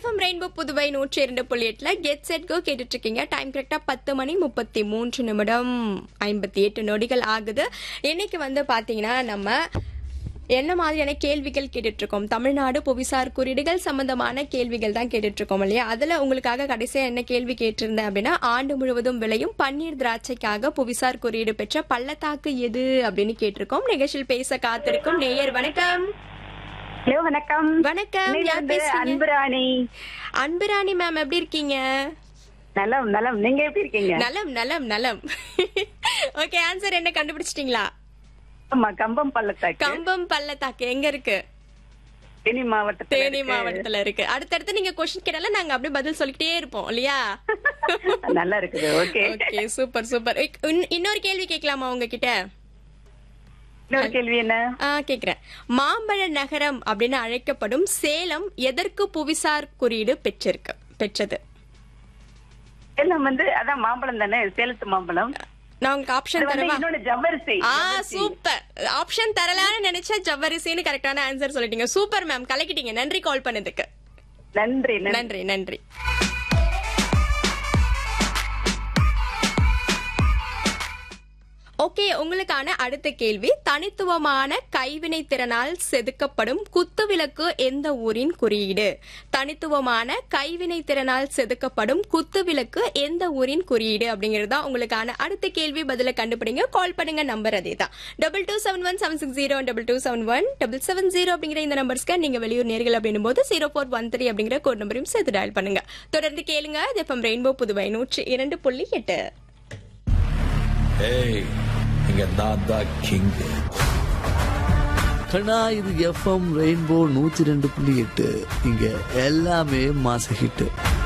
FM rainbow Puduvai நூற்றி இரண்டு புள்ளி எட்டுல கெட் செட் கோ கேட்டுட்டு இருக்கீங்க டைம் கரெக்டா பத்து மணி முப்பத்தி மூன்று நிமிடம் ஐம்பத்தி எட்டு நொடிகள் ஆகுது இன்னைக்கு வந்து பாத்தீங்கன்னா நம்ம என்ன மாதிரியான கேள்விகள் கேட்டுட்டு இருக்கோம் தமிழ்நாடு புவிசார் குறியீடுகள் சம்பந்தமான கேள்விகள் தான் கேட்டுட்டு இருக்கோம் இல்லையா அதுல உங்களுக்காக கடைசியா என்ன கேள்வி கேட்டிருந்தேன் அப்படின்னா ஆண்டு முழுவதும் விளையும் பன்னீர் திராட்சைக்காக புவிசார் குறியீடு பெற்ற பள்ளத்தாக்கு எது அப்படின்னு கேட்டிருக்கோம் நிகழ்ச்சியில் பேச காத்திருக்கும் நேயர் வணக்கம் ஹலோ வணக்கம் வணக்கம் யார் சென்னையிலிருந்து பேசுறீங்க அன்புராணி அன்புராணி மேம் எப்படி இருக்கீங்க நலம் நலம் நீங்க எப்படி இருக்கீங்க நலம் நலம் நலம் ஓகே ஆன்சர் என்ன கண்டுபிடிச்சிட்டீங்களா ஆமா கம்பம் பள்ளத்தாக்கு கம்பம் பள்ளத்தாக்கு எங்க இருக்கு தேனி மாவட்டத்துல தேனி இருக்கு. மாவட்டத்துல இருக்கு அடுத்தடுத்து நீங்க கொஸ்டின் கேட்டால நாங்க அப்படியே பதில் சொல்லிக்கிட்டே இருப்போம் இல்லையா நல்லா இருக்குது ஓகே ஓகே சூப்பர் சூப்பர் இன்னொரு கேள்வி கேட்கலாமா உங்ககிட்ட இன்னொரு கேள்வி என்ன ஆ கேக்குறேன் மாம்பழ நகரம் அப்படின்னு அழைக்கப்படும் சேலம் எதற்கு புவிசார் குறியீடு பெற்றிருக்கு பெற்றது சேலம் வந்து அதான் மாம்பழம் தானே சேலத்து மாம்பழம் நான் உங்களுக்கு ஆப்ஷன் இது வந்து தரவா இன்னொன்னு ஜவ்வரிசி ஆ சூப்பர் ஆப்ஷன் தரலான்னு நினைச்சா ஜவ்வரிசின்னு கரெக்டான ஆன்சர் சொல்லிட்டீங்க சூப்பர் மேம் கலக்கிட்டீங்க நன்றி கால் பண்ணதுக்கு நன்றி நன்றி நன்றி நன்றி ஓகே உங்களுக்கான அடுத்த கேள்வி தனித்துவமான கைவினை திறனால் செதுக்கப்படும் குத்துவிளக்கு எந்த ஊரின் குறியீடு தனித்துவமான கைவினை திறனால் செதுக்கப்படும் குத்துவிளக்கு எந்த ஊரின் குறியீடு அப்படிங்கிறது தான் உங்களுக்கான அடுத்த கேள்வி பதில கண்டுபிடிங்க கால் பண்ணுங்க நம்பர் அதே தான் double two seven one seven six zero double two seven one double seven zero அப்படிங்கிற இந்த நம்பர்ஸ்க்கு நீங்க வெளியூர் நேர்கள் அப்படின்னும் போது ஜீரோ ஃபோர் ஒன் த்ரீ அப்படிங்கிற கோட் நம்பரையும் சேர்த்து டயல் பண்ணுங்க தொடர்ந்து கேளுங்க எஃப்எம் ரெயின்போ புதுவை நூற்றி இரண்டு புள்ளி எட்டு ஏய் இங்க நான் தான் கிங் கண்ணா இது எஃப்எம் ரெயின்போ நூத்தி ரெண்டு புள்ளி எட்டு இங்க எல்லாமே மாச ஹிட்டு